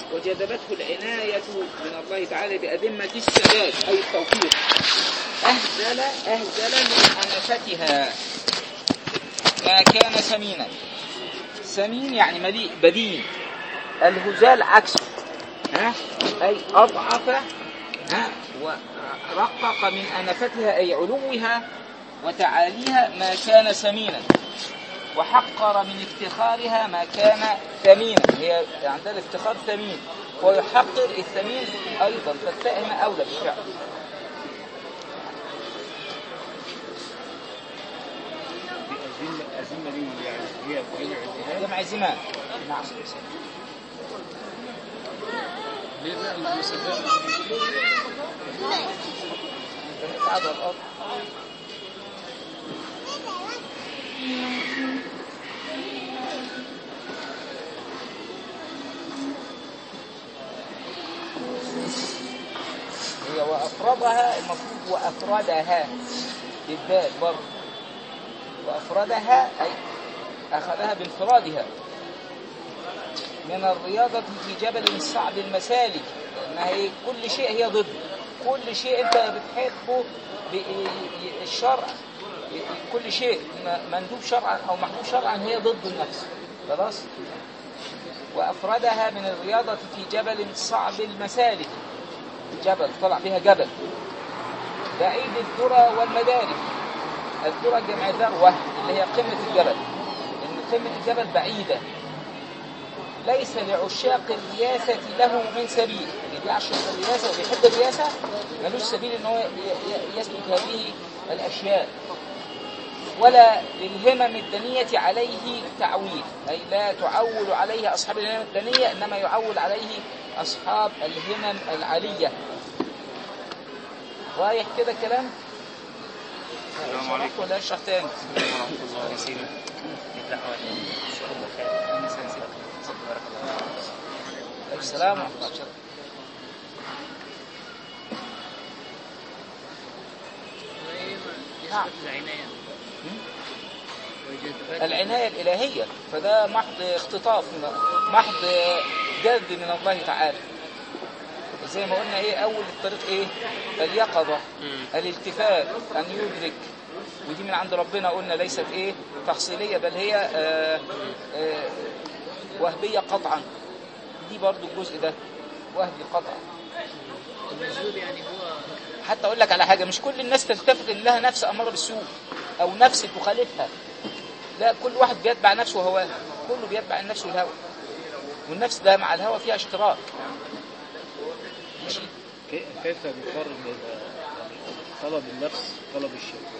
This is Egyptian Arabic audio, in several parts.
وجذبته العناية من الله تعالى بأذمة السداد أي التوفيق أهزل أهزل من أنفتها ما كان سمينا سمين يعني مليء بدين الهزال عكسه ها أي أضعف ها ورقق من أنفتها أي علوها وتعاليها ما كان سمينا وحقر من افتخارها ما كان ثمينا هي عندها الافتخار ثمين ويحقر الثمين أيضا فالتائم أولى بالفعل أزمة أزمة دي يعني هي جمع الزهاد جمع زمان نعم ليه بقى ما بيصدقش تعب الأرض هي وأفردها المفروض وأفردها بالذات برضه وأفردها أي أخذها بانفرادها من الرياضة في جبل صعب المسالك لأنها هي كل شيء هي ضد كل شيء أنت بتحبه ب- الشرع كل شيء م- مندوب شرعا أو محبوب شرعا هي ضد النفس خلاص وأفردها من الرياضة في جبل صعب المسالك جبل طلع بها جبل بعيد الذرى والمدارك الذرى جمع ذروة اللي هي قمة الجبل لأن قمة الجبل بعيدة ليس لعشاق الرياسة له من سبيل اللي بيعشق الرياسة وبيحب الرياسة ملوش سبيل ان هو ي- ي- يسلك هذه الأشياء ولا للهمم الدنية عليه تعويل أي لا تعول عليه أصحاب الهمم الدنية إنما يعول عليه أصحاب الهمم العالية رايح كده كلام السلام عليكم. ولا اشرح تاني ورحمة الله نسينا نفتح إن شاء الله خير الناس نسيت بارك الله السلام ورحمة الله وبركاته. نعم. العناية العناية الإلهية فده محض اختطاف من محض جذب من الله تعالى زي ما قلنا ايه اول الطريق ايه اليقظة الالتفات ان يدرك ودي من عند ربنا قلنا ليست ايه تحصيلية بل هي آه آه وهبية قطعا دي برضو الجزء ده وهبي قطعا النزول يعني هو حتى اقول لك على حاجه مش كل الناس تلتفت ان لها نفس اماره بالسوء او نفس تخالفها لا كل واحد بيتبع نفسه وهواه كله بيتبع النفس والهوى والنفس ده مع الهوى فيها اشتراك ماشي كي- كيف نقارن بين طلب النفس وطلب الشيطان؟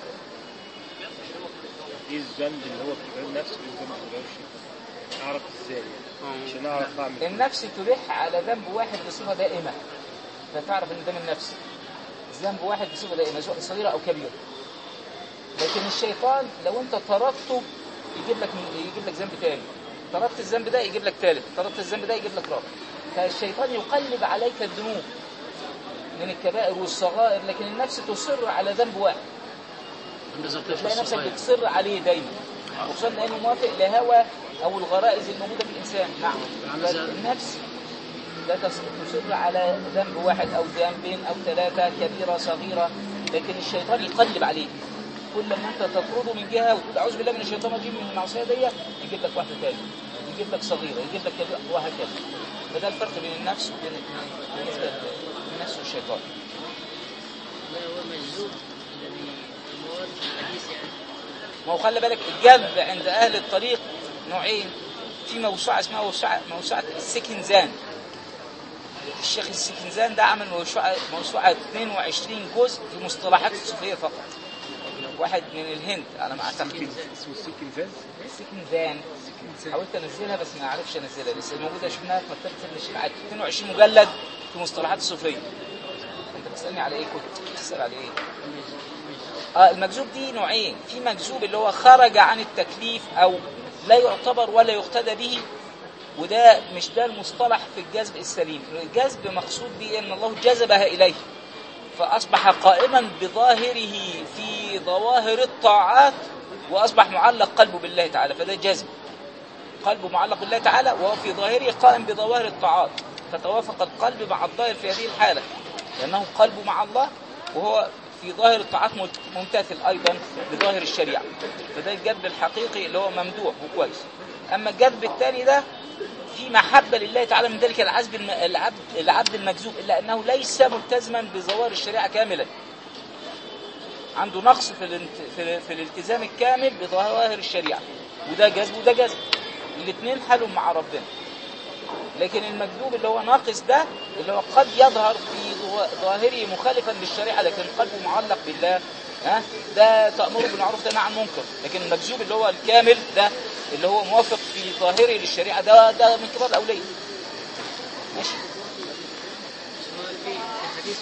ايه الذنب اللي هو بتبقى النفس وايه الذنب اللي بتبقى الشيطان؟ اعرف ازاي يعني عشان اعرف اعمل النفس تلح على ذنب واحد بصفه دائمه فتعرف ان ده من النفس ذنب واحد بصفه دائمه سواء صغيره او كبيره لكن الشيطان لو انت طردته يجيب لك يجيب لك ذنب تاني طردت الذنب ده يجيب لك ثالث طردت الذنب ده يجيب لك رابع فالشيطان يقلب عليك الذنوب من الكبائر والصغائر لكن النفس تصر على ذنب واحد تلاقي نفسك بتصر عليه دايما وخصوصا لانه موافق لهوى او الغرائز الموجوده في الانسان نعم النفس لا تص- تصر على ذنب واحد او ذنبين او ثلاثه كبيره صغيره لكن الشيطان يقلب عليك كل ما انت تطرده من جهه وتقول اعوذ بالله من الشيطان الرجيم من المعصيه دي يجيب لك واحده ثانيه يجيب لك صغيره يجيب لك كبيره وهكذا فده الفرق بين النفس وبين بالنسبه للنفس والشيطان ما هو مجذوب الذي المواد الحديث يعني ما هو خلي بالك الجذب عند اهل الطريق نوعين في موسوعه اسمها موسوعه موسوعه السكنزان الشيخ السكنزان ده عمل موسوعه موسوعه 22 جزء في مصطلحات الصوفيه فقط واحد من الهند على ما اعتقد اسمه السكنزاز السكنزان حاولت انزلها بس ما عرفش انزلها لسه موجوده شفناها في مكتبه ابن الشيخ عادي 22 مجلد في مصطلحات الصوفيه انت بتسالني على ايه كنت بتسال على ايه اه المجذوب دي نوعين في مجذوب اللي هو خرج عن التكليف او لا يعتبر ولا يقتدى به وده مش ده المصطلح في الجذب السليم الجذب مقصود به ان الله جذبها اليه فاصبح قائما بظاهره في ظواهر الطاعات واصبح معلق قلبه بالله تعالى فده جذب قلبه معلق بالله تعالى وهو في ظاهره قائم بظواهر الطاعات فتوافق القلب مع الظاهر في هذه الحالة لأنه قلبه مع الله وهو في ظاهر الطاعات مت- ممتثل أيضا بظاهر الشريعة فده الجذب الحقيقي اللي هو ممدوح وكويس أما الجذب الثاني ده في محبة لله تعالى من ذلك العبد الم- العبد العبد المجذوب إلا أنه ليس ملتزما بظواهر الشريعة كاملا عنده نقص في الانت- في في الالتزام الكامل بظواهر الشريعة وده جذب وده جذب الاثنين حالهم مع ربنا لكن المجذوب اللي هو ناقص ده اللي هو قد يظهر في ظوا- ظاهره مخالفا للشريعة لكن قلبه معلق بالله ها ده تأمره بالمعروف تنهى عن المنكر لكن المجذوب اللي هو الكامل ده اللي هو موافق في ظاهره للشريعة ده ده من كبار الأولياء ماشي سواء في في حديث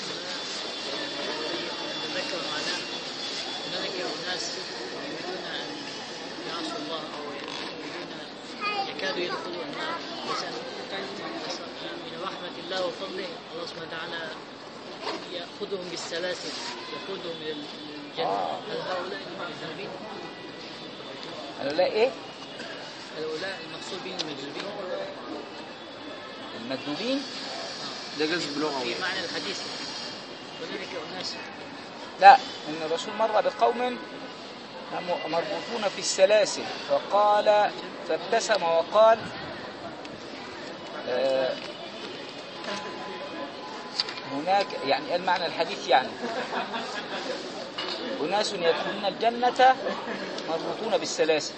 نتذكر معناه هنالك أناس يريدون أن يعصوا الله أو يريدون يكادوا يدخلوا النار بس من رحمة الله وفضله الله سبحانه وتعالى يأخذهم بالسلاسل يقودهم إلى الجنة آه. هل هؤلاء المجذوبين؟ هؤلاء إيه؟ هؤلاء المقصود بهم المجذوبين المجذوبين ده جذب لغوي في معنى الحديث هنالك أناس لا ان الرسول مر بقوم هم مربوطون في السلاسل فقال فابتسم وقال آه، هناك يعني المعنى الحديث يعني أناس يدخلون الجنة مربوطون بالسلاسل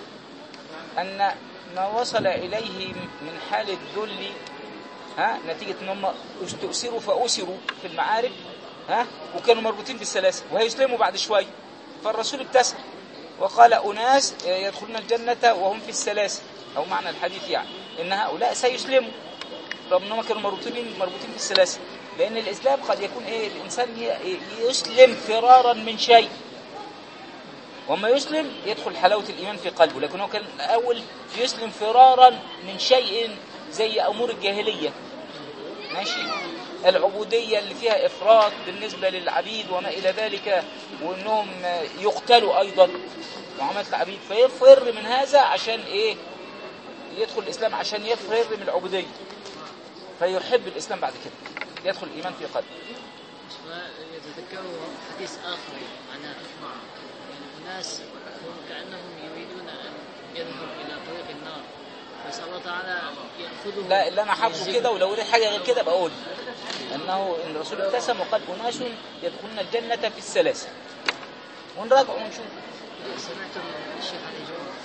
أن ما وصل إليه من حال الذل ها نتيجة ان هم استؤسروا فأسروا في المعارك ها وكانوا مربوطين بالسلاسل وهيسلموا بعد شوية فالرسول ابتسم وقال أناس يدخلون الجنة وهم في السلاسل أو معنى الحديث يعني إن هؤلاء سيسلموا رغم أنهم كانوا مربوطين مربوطين بالسلاسل لأن الإسلام قد يكون إيه الإنسان ي- يسلم فرارا من شيء وما يسلم يدخل حلاوة الإيمان في قلبه لكن هو كان الأول يسلم فرارا من شيء زي أمور الجاهلية ماشي العبودية اللي فيها إفراط بالنسبة للعبيد وما إلى ذلك وأنهم يقتلوا أيضا معاملة العبيد فيفر من هذا عشان إيه يدخل الإسلام عشان يفر من العبودية فيحب الإسلام بعد كده يدخل الإيمان في قلبه ويتذكروا حديث آخر عن أخبار يعني أناس هم كأنهم يريدون أن يذهبوا إلى طريق النار فسأل الله تعالى يأخذهم لا اللي أنا حافظه وينزلهم. كده ولو لقيت حاجة غير كده بقول أنه إن الرسول ابتسم وقال أناس يدخلون الجنة في السلاسل ونراجع ونشوف سمعت الشيخ علي جواد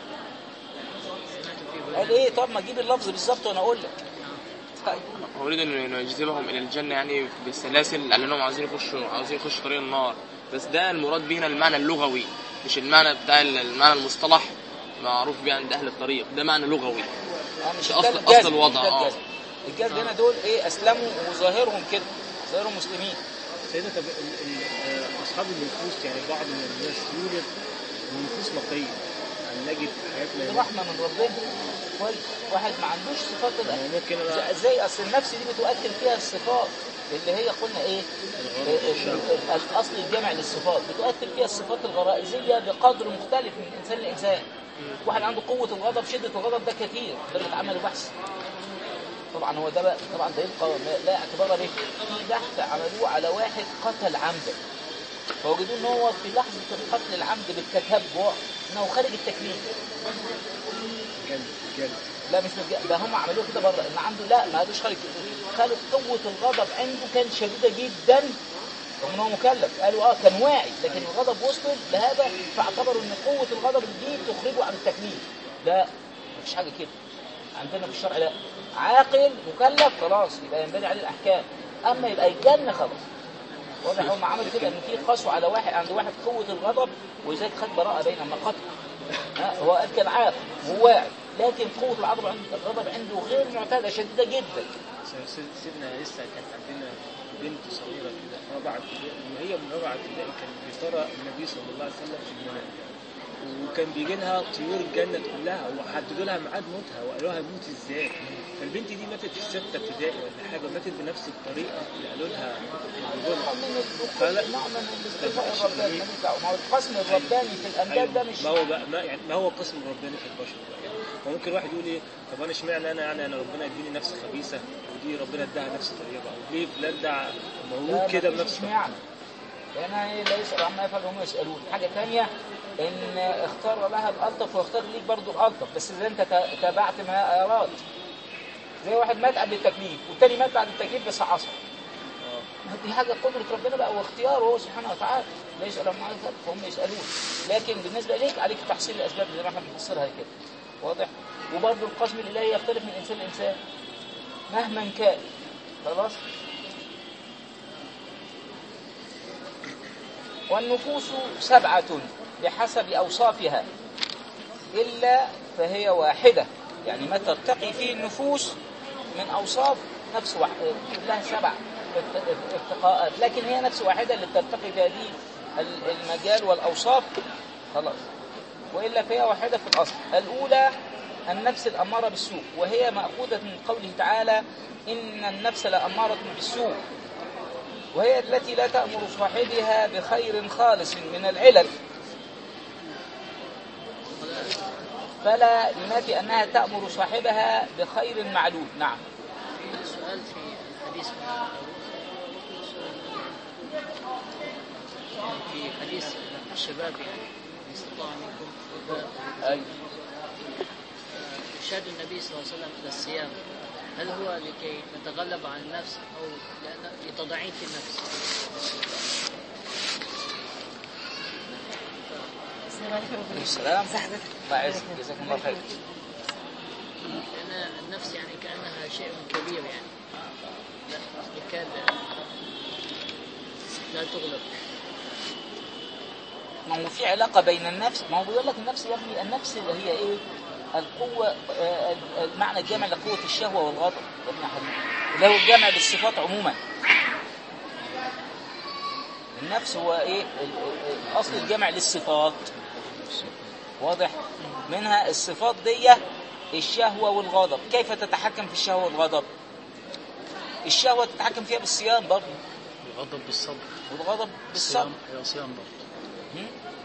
سمعت في قال ايه طب ما تجيب اللفظ بالظبط وانا اقول لك طيب هو يريد ان يجذبهم الى الجنه يعني بالسلاسل لانهم عاوزين يخشوا عاوزين يخشوا طريق النار بس ده المراد به هنا المعنى اللغوي مش المعنى بتاع المعنى المصطلح معروف به عند اهل الطريق ده معنى لغوي اه مش ده ده أصل- الجذب، أصل الوضع، مش ده آه. الجذب. الجذب هنا دول ايه اسلموا وظاهرهم كده ظاهرهم مسلمين سيدنا طب ال- ال- آه، اصحاب النفوس يعني بعض من الناس يولد ونفوس نقيه يعني نجد في حياتنا دي هنا رحمه من ربنا كويس واحد ما عندوش صفات ال- يعني ممكن زي- انا ازاي اصل النفس دي بتؤكد فيها الصفات اللي هي قلنا ايه ال- ال- ال- الاصل الجامع للصفات بتؤكد فيها الصفات الغرائزيه بقدر مختلف من انسان لانسان واحد عنده قوه الغضب شده الغضب ده كثير درجه عمل بحث طبعا هو ده بقى طبعا ده يبقى لا- لا اعتبار به في بحث عملوه على واحد قتل عمدا فوجدوا ان هو في لحظه القتل العمد بالتتبع انه خارج التكليف جلد جلد لا مش متج... ده هم عملوه كده بره ان عنده لا ما قالوش خارج قالوا قوه الغضب عنده كان شديده جدا رغم ان هو مكلف قالوا اه كان واعي لكن الغضب وصل لهذا فاعتبروا ان قوه الغضب دي تخرجه عن التكليف لا مفيش حاجه كده عندنا في الشرع لا عاقل مكلف خلاص يبقى ينبني عليه الاحكام اما يبقى يتجن خلاص واضح هم عملوا كده ان في قسوه على واحد عند واحد قوه الغضب ولذلك خد براءه بين ما قتل ها، هو قال كان عاقل وهو واعي لكن قوه الغضب عند الغضب عنده غير معتاده شديده جدا سيد- سيد- سيدنا لسه كان عندنا بنت صغيره كده رابعه ابتدائي وهي من رابعه ابتدائي كانت بترى النبي صلى الله عليه وسلم في المنام وكان بيجي لها طيور الجنه كلها وحددوا لها ميعاد موتها وقالوا لها موت ازاي فالبنت دي ماتت في سته ابتدائي ولا حاجه ماتت بنفس الطريقه اللي قالوا لها يقولوا لها. من فلا- الدخول نوع من الاصطفاء الرباني ماليش دعوه ما هو القسم الرباني في الامجاد ده مش ما هو بقى ما يعني ما هو قسم ربنا في البشر بقى يعني فممكن واحد يقول ايه طب انا اشمعنى انا يعني انا ربنا يديني نفس خبيثه ودي ربنا اداها نفس طيبه او ليه فلان ده لا، مولود كده مفيش بنفس اشمعنى لأن لا يسأل عما يفعل وهم يسألون حاجة ثانية إن اختار لها الألطف واختار ليك برضو الألطف بس إذا أنت تا- تابعت ما أراد زي واحد مات قبل التكليف والتاني مات بعد التكليف بس عصر اه دي حاجة قدرة ربنا بقى واختياره هو سبحانه وتعالى لا يسأل عما يفعل فهم يسألون لكن بالنسبة إليك عليك تحصيل الأسباب زي ما احنا بنفسرها كده واضح وبرضو القسم الإلهي يختلف من إنسان لإنسان مهما كان خلاص والنفوس سبعة بحسب أوصافها إلا فهي واحدة يعني ما ترتقي فيه النفوس من أوصاف نفس واحدة لها سبع ارت- ارتقاءات لكن هي نفس واحدة اللي ترتقي في هذه ال- المجال والأوصاف خلاص وإلا فهي واحدة في الأصل الأولى النفس الأمارة بالسوء وهي مأخوذة من قوله تعالى إن النفس لأمارة بالسوء وهي التي لا تأمر صاحبها بخير خالص من العلل فلا ينافي أنها تأمر صاحبها بخير معلول نعم في سؤال في الحديث في حديث الشباب يعني إن استطاع منكم الباء أي. إرشاد النبي صلى الله عليه وسلم إلى الصيام هل هو لكي نتغلب على النفس أو لأن لتضعيف النفس؟ السلام الله يعزك جزاكم الله خير لأن النفس يعني كأنها شيء كبير يعني لا تكاد لا تغلب ما هو في علاقة بين النفس ما هو بيقول لك النفس يا ابني النفس اللي هي ايه القوة آه، المعنى الجامع لقوة الشهوة والغضب يا ابني يا حبيبي اللي هو الجامع للصفات عموما النفس هو ايه ال- ال- الاصل الجامع للصفات واضح منها الصفات دي الشهوة والغضب كيف تتحكم في الشهوة والغضب الشهوة تتحكم فيها بالصيام برضه الغضب بالصبر والغضب بالصبر هي صيام برضه هم؟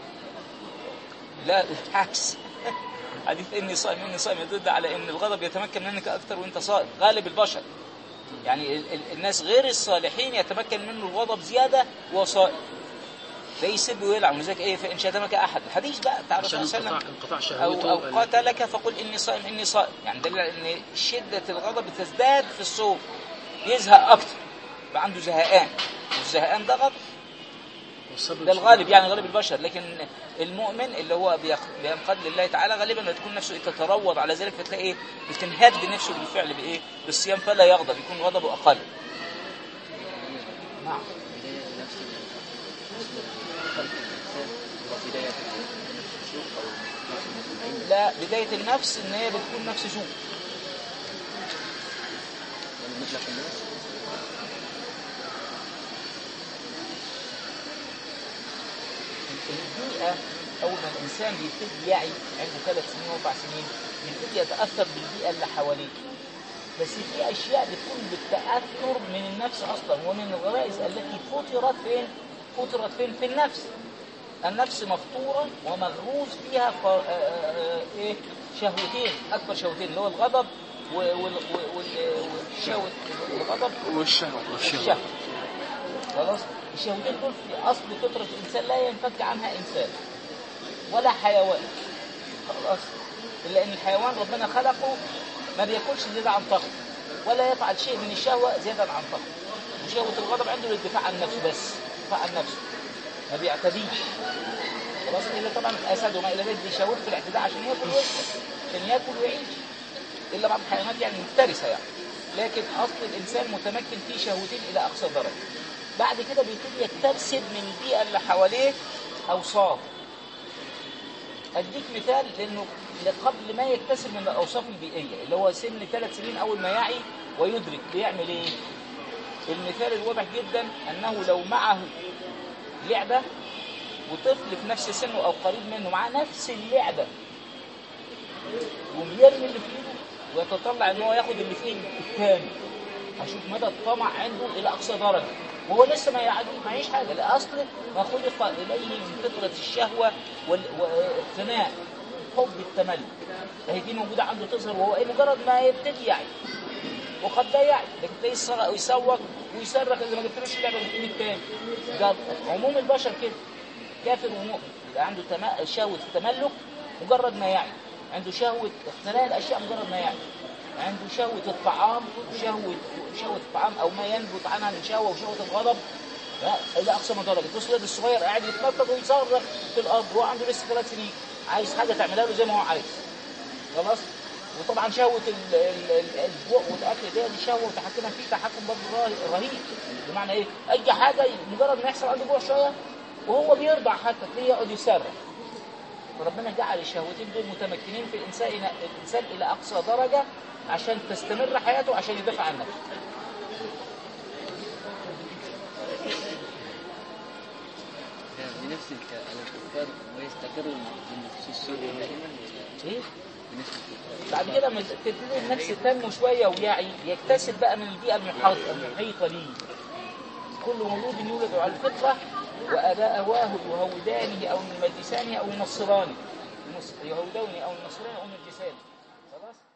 لا بالعكس حديث اني صائم اني صائم يدل على ان الغضب يتمكن منك اكثر وانت صائم غالب البشر يعني ال- ال- الناس غير الصالحين يتمكن منه الغضب زياده وهو صائم ده يسب ويلعن ولذلك ايه فان شتمك احد الحديث بقى بتاع الرسول صلى الله عليه وسلم انقطاع او او قاتلك فقل اني صائم اني صائم يعني دليل على ان شده الغضب تزداد في الصوم يزهق اكثر يبقى عنده زهقان والزهقان ده غضب ده الغالب يعني غالب البشر لكن المؤمن اللي هو بيخ- بينقاد لله تعالى غالبا ما تكون نفسه تتروض على ذلك فتلاقي ايه بتنهد نفسه بالفعل بايه بالصيام فلا يغضب يكون غضبه اقل نعم لا بداية النفس ان هي بتكون نفس سوء البيئة أول ما الإنسان بيبتدي يعي عنده ثلاث سنين وأربع سنين بيبتدي يتأثر بالبيئة اللي حواليه بس في أشياء بتكون بالتأثر من النفس أصلا ومن الغرائز التي فطرت فين؟ فطرت فين؟ في النفس النفس مفطورة ومغروز فيها ف... آه، آه، إيه؟ شهوتين أكبر شهوتين اللي هو الغضب و- وال... وال... وال... والشهوة الغضب والشهوة الشهوة خلاص الشهوتين دول في اصل فطره الانسان لا ينفك عنها انسان ولا حيوان خلاص الا ان الحيوان ربنا خلقه ما بياكلش زياده عن طاقته ولا يفعل شيء من الشهوه زياده عن طاقته وشهوه الغضب عنده للدفاع عن نفسه بس دفاع عن نفسه ما بيعتديش خلاص الا طبعا الاسد وما الى ذلك بيشاور في الاعتداء عشان ياكل ويشرب عشان ياكل ويعيش الا بعض الحيوانات يعني مفترسه يعني لكن اصل الانسان متمكن فيه شهوتين الى اقصى درجه بعد كده بيبتدي يكتسب من البيئه اللي حواليه اوصاف اديك مثال لانه قبل ما يكتسب من الاوصاف البيئيه اللي هو سن ثلاث سنين اول ما يعي ويدرك بيعمل ايه المثال الواضح جدا انه لو معه لعبه وطفل في نفس سنه او قريب منه معاه نفس اللعبه ويرمي اللي في ايده ويتطلع ان هو ياخد اللي في ايد الثاني هشوف مدى الطمع عنده الى اقصى درجه وهو لسه ما يعدي معيش حاجه الاصل ما خلق اليه من فطره الشهوه وال- واقتناء حب التملك هي دي موجوده عنده تظهر وهو ايه مجرد ما يبتدي يعي وقد لا يعي لكن تلاقيه يصرخ- يسوق ويصرخ اذا ما جبتلوش اللعبه من ايد التاني ده عموم البشر كده كافر ومؤمن يبقى عنده تما- شهوه التملك مجرد ما يعي عنده شهوه اقتناء الاشياء مجرد ما يعي عنده شهوة الطعام شهوة شهوة الطعام أو ما ينبت عنها من شهوة وشهوة الغضب ها، إلى أقصى ما درجة تصل الولد الصغير قاعد يتنطط ويصرخ في الأرض وهو عنده لسه ثلاث سنين عايز حاجة تعملها له زي ما هو عايز خلاص وطبعا شهوة ال- ال- ال- الجوع والأكل دي دي شهوة وتحكمها فيه تحكم برضه راه- رهيب بمعنى إيه؟ أي حاجة مجرد ما يحصل عنده جوع شوية وهو بيرضع حتى تلاقيه يقعد يصرخ فربنا جعل الشهوتين دول متمكنين في الانسان الانسان الى اقصى درجه عشان تستمر حياته عشان يدافع عن نفسه. بنفس الك- الافكار ويستقر بنفس السوء دائما ايه؟ بنفس الافكار بعد كده لما تبتدي النفس تنمو شويه ويعي يكتسب بقى من البيئه المحاطه المحيطه ليه. كل مولود يولد على الفطره واباواه يهودانه او يمجسانه او ينصرانه. يمس- يهودانه او ينصرانه او يمجسانه. خلاص؟